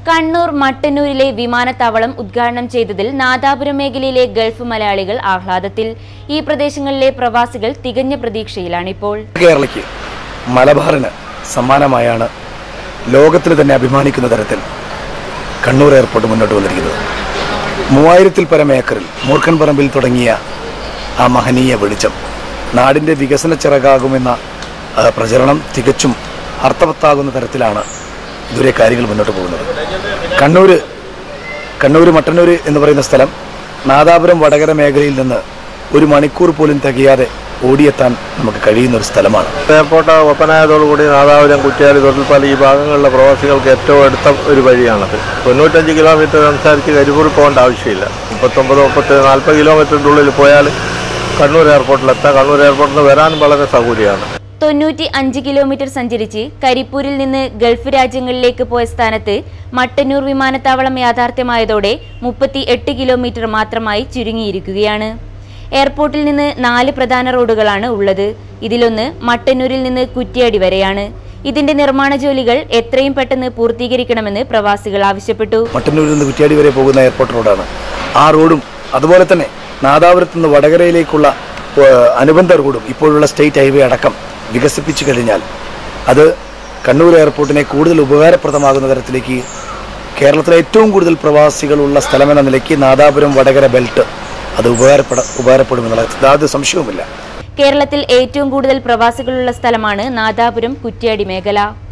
കണ്ണൂർ മട്ടന്നൂരിലെ വിമാനത്താവളം ഉദ്ഘാടനം ചെയ്തതിൽ നാദാപുരം മേഖലയിലെ ഗൾഫ് മലയാളികൾ ആഹ്ലാദത്തിൽ ഈ പ്രദേശങ്ങളിലെ പ്രവാസികൾ തികഞ്ഞ പ്രതീക്ഷയിലാണിപ്പോൾ കേരളയ്ക്ക് മലബാറിന് സമ്മാനമായാണ് ലോകത്തിന് തന്നെ അഭിമാനിക്കുന്ന തരത്തിൽ കണ്ണൂർ എയർപോർട്ട് മുന്നോട്ട് വന്നിരിക്കുന്നത് മൂവായിരത്തിൽ പരം ഏക്കറിൽ മൂർഖൻ പറമ്പിൽ തുടങ്ങിയ ആ മഹനീയ വെളിച്ചം നാടിൻ്റെ വികസന ചിറകാകുമെന്ന ആ, പ്രചരണം തികച്ചും അർത്ഥവത്താകുന്ന തരത്തിലാണ് ഇതുവരെ കാര്യങ്ങൾ മുന്നോട്ട് പോകുന്നത് കണ്ണൂർ കണ്ണൂർ മട്ടന്നൂർ എന്ന് പറയുന്ന സ്ഥലം നാദാപുരം വടകര മേഖലയിൽ നിന്ന് ഒരു മണിക്കൂർ പോലും തികയാതെ ഓടിയെത്താൻ നമുക്ക് കഴിയുന്ന ഒരു സ്ഥലമാണ് എയർപോർട്ട് ഓപ്പണായതോടുകൂടി നാദാപുരം കുറ്റ്യാടി തൊട്ടിൽപ്പാലം ഈ ഭാഗങ്ങളിലെ പ്രവാസികൾക്ക് ഏറ്റവും അടുത്ത ഒരു വഴിയാണത് തൊണ്ണൂറ്റഞ്ച് കിലോമീറ്റർ സംസാരിച്ച് കരിപ്പൂർ പോകേണ്ട ആവശ്യമില്ല മുപ്പത്തൊമ്പത് മുപ്പത്തി നാൽപ്പത് കിലോമീറ്ററിൻ്റെ ഉള്ളിൽ പോയാൽ കണ്ണൂർ എയർപോർട്ടിലെത്താം കണ്ണൂർ എയർപോർട്ടിൽ നിന്ന് വരാൻ വളരെ സൗകര്യമാണ് തൊണ്ണൂറ്റി അഞ്ച് കിലോമീറ്റർ സഞ്ചരിച്ച് കരിപ്പൂരിൽ നിന്ന് ഗൾഫ് രാജ്യങ്ങളിലേക്ക് പോയ സ്ഥാനത്ത് മട്ടന്നൂർ വിമാനത്താവളം യാഥാർത്ഥ്യമായതോടെ മുപ്പത്തി എട്ട് കിലോമീറ്റർ മാത്രമായി ചുരുങ്ങിയിരിക്കുകയാണ് എയർപോർട്ടിൽ നിന്ന് നാല് പ്രധാന റോഡുകളാണ് ഉള്ളത് ഇതിലൊന്ന് മട്ടന്നൂരിൽ നിന്ന് കുറ്റ്യാടി വരെയാണ് ഇതിന്റെ നിർമ്മാണ ജോലികൾ എത്രയും പെട്ടെന്ന് പൂർത്തീകരിക്കണമെന്ന് പ്രവാസികൾ ആവശ്യപ്പെട്ടു മട്ടന്നൂരിൽ നിന്ന് കുറ്റ്യാടി വരെ പോകുന്ന എയർപോർട്ട് റോഡാണ് ആ റോഡും അതുപോലെ തന്നെ നാദാപുരത്ത് നിന്ന് വടകരയിലേക്കുള്ള ഏഹ്, അനുബന്ധ റോഡും ഇപ്പോഴുള്ള സ്റ്റേറ്റ് ഹൈവേ അടക്കം വികസിപ്പിച്ചു കഴിഞ്ഞാൽ അത് കണ്ണൂർ എയർപോർട്ടിനെ കൂടുതൽ ഉപകാരപ്രദമാകുന്ന തരത്തിലേക്ക് കേരളത്തിലെ ഏറ്റവും കൂടുതൽ പ്രവാസികളുള്ള സ്ഥലമെന്ന നിലയ്ക്ക് നാദാപുരം വടകര ബെൽറ്റ് അത് ഉപകാരപ്പെട ഉപകാരപ്പെടുമെന്നുള്ള യാതൊരു സംശയവുമില്ല കേരളത്തിൽ ഏറ്റവും കൂടുതൽ പ്രവാസികളുള്ള സ്ഥലമാണ് നാദാപുരം കുറ്റ്യാടി മേഖല